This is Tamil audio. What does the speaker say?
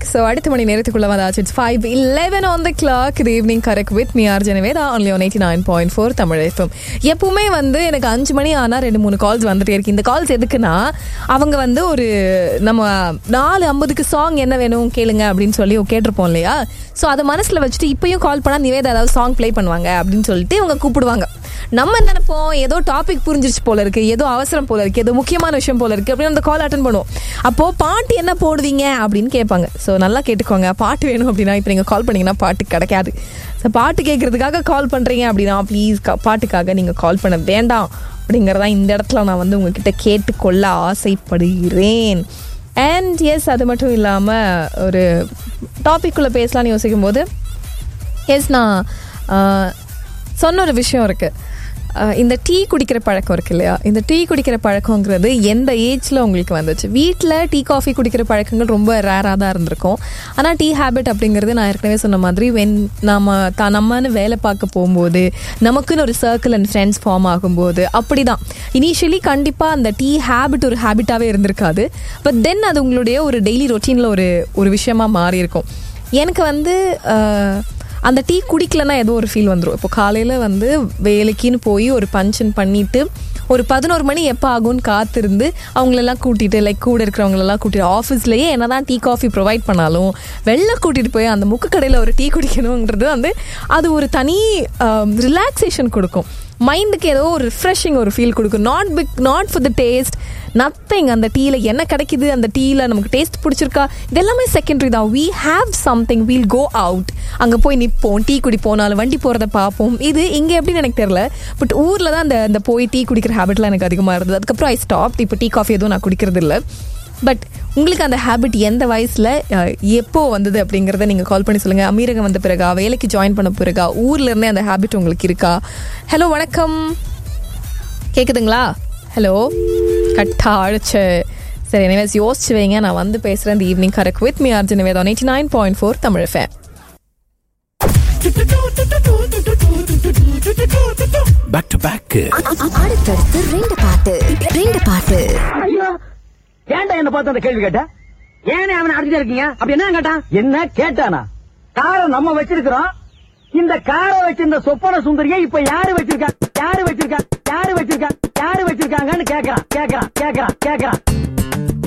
ஸோ அடுத்த மணி நேரத்துக்குள்ள வந்தாச்சு it's five eleven on the clock இது evening correct with me R Janaveda only one eighty nine point four Tamil FM எப்பவுமே வந்து எனக்கு அஞ்சு மணி ஆனால் ரெண்டு மூணு கால்ஸ் வந்துட்டே இருக்கு இந்த கால்ஸ் எதுக்குன்னா அவங்க வந்து ஒரு நம்ம நாலு ஐம்பதுக்கு சாங் என்ன வேணும் கேளுங்க அப்படின்னு சொல்லி கேட்டிருப்போம் இல்லையா ஸோ அதை மனசில் வச்சுட்டு இப்பயும் கால் பண்ணால் நிவேதா ஏதாவது சாங் ப்ளே பண்ணுவாங்க அப்படின்னு சொல்லிட்டு இவங்க கூப்பிடுவாங்க நம்ம என்ன நினைப்போம் ஏதோ டாபிக் புரிஞ்சிருச்சு போல இருக்கு ஏதோ அவசரம் போல இருக்கு ஏதோ முக்கியமான விஷயம் போல இருக்கு அப்படின்னு அந்த கால் அட்டன் பண்ணுவோம் அப்போ பாட்டு என்ன போடுவீங்க அப்படின்னு கேட்பாங்க ஸோ நல்லா கேட்டுக்கோங்க பாட்டு வேணும் அப்படின்னா இப்போ நீங்கள் கால் பண்ணீங்கன்னா பாட்டு கிடைக்காது ஸோ பாட்டு கேட்கறதுக்காக கால் பண்ணுறீங்க அப்படின்னா ப்ளீஸ் பாட்டுக்காக நீங்கள் கால் பண்ண வேண்டாம் அப்படிங்கிறதா இந்த இடத்துல நான் வந்து உங்ககிட்ட கேட்டுக்கொள்ள ஆசைப்படுகிறேன் அண்ட் எஸ் அது மட்டும் இல்லாமல் ஒரு டாபிக்குள்ளே பேசலாம்னு யோசிக்கும் போது எஸ் நான் ஆஹ், சொன்ன ஒரு விஷயம் இருக்குது இந்த டீ குடிக்கிற பழக்கம் இருக்கு இல்லையா இந்த டீ குடிக்கிற பழக்கங்கிறது எந்த ஏஜில் உங்களுக்கு வந்துச்சு வீட்டில் டீ காஃபி குடிக்கிற பழக்கங்கள் ரொம்ப ரேராக தான் இருந்திருக்கும் ஆனால் டீ ஹேபிட் அப்படிங்கிறது நான் ஏற்கனவே சொன்ன மாதிரி வென் நம்ம தான் நம்மன்னு வேலை பார்க்க போகும்போது நமக்குன்னு ஒரு சர்க்கிள் அண்ட் ஃப்ரெண்ட்ஸ் ஃபார்ம் ஆகும்போது அப்படி தான் இனிஷியலி கண்டிப்பாக அந்த டீ ஹேபிட் ஒரு ஹேபிட்டாகவே இருந்திருக்காது பட் தென் அது உங்களுடைய ஒரு டெய்லி ரொட்டீனில் ஒரு ஒரு விஷயமா மாறி இருக்கும் எனக்கு வந்து ஆஹ், அந்த டீ குடிக்கலன்னா ஏதோ ஒரு ஃபீல் வந்துடும் இப்போ காலையில் வந்து வேலைக்குன்னு போய் ஒரு பஞ்சன் பண்ணிட்டு ஒரு பதினோரு மணி எப்போ ஆகும்னு காத்திருந்து அவங்களெல்லாம் கூட்டிட்டு லைக் கூட இருக்கிறவங்களெல்லாம் கூட்டிட்டு ஆஃபீஸ்லேயே என்னதான் டீ காஃபி ப்ரொவைட் பண்ணாலும் வெளில கூட்டிட்டு போய் அந்த முக்கு கடையில் ஒரு டீ குடிக்கணுங்கிறது வந்து அது ஒரு தனி ரிலாக்ஸேஷன் கொடுக்கும் மைண்டுக்கு ஏதோ ஒரு ரிஃப்ரெஷிங் ஒரு ஃபீல் கொடுக்கும் not big not for the taste nothing அந்த டீயில் என்ன கிடைக்குது அந்த டீயில் நமக்கு டேஸ்ட் பிடிச்சிருக்கா இது எல்லாமே செகண்டரி தான் we have something we'll go out அங்கே போய் நிற்போம் டீ குடிப்போம் நாலு வண்டி போகிறத பார்ப்போம் இது இங்கே எப்படின்னு எனக்கு தெரியல பட் ஊரில் தான் அந்த அந்த போய் டீ குடிக்கிற ஹேபிட்லாம் எனக்கு அதிகமாக இருந்தது அதுக்கப்புறம் ஐ ஸ்டாப் இப்போ டீ காஃபி எதுவும் நான் குடிக்கிறது இல்லை பட் உங்களுக்கு அந்த ஹேபிட் எந்த வயசில் எப்போ வந்தது அப்படிங்கிறத நீங்கள் கால் பண்ணி சொல்லுங்கள் அமீரகம் வந்த பிறகா வேலைக்கு ஜாயின் பண்ண பிறகா ஊர்ல இருந்தே அந்த ஹேபிட் உங்களுக்கு இருக்கா ஹலோ வணக்கம் கேட்குதுங்களா ஹலோ கட்டா அழைச்சு சரி எனிவேஸ் யோசிச்சு வைங்க நான் வந்து பேசுகிறேன் இந்த evening correct with me Arjun Vedam eighty nine point four Tamil fan back to back அடுத்தடுத்து ரெண்டு பாட்டு ரெண்டு பாட்டு ஐயோ ஏன்டா என்ன பார்த்து அந்த கேள்வி கேட்ட ஏனே அவனை அடிச்சுட்டே இருக்கீங்க அப்படி என்ன கேட்டான் என்ன கேட்டானா காரை நம்ம வச்சிருக்கிறோம் இந்த காரை வச்சிருந்த சொப்பன சுந்தரியை இப்ப யாரு வச்சிருக்கா யாரு வச்சிருக்கா யாரு வச்சிருக்கா யாரு வச்சிருக்காங்கன்னு கேக்குறான் கேக்குறான் கேக்குறான் கேக்குறான்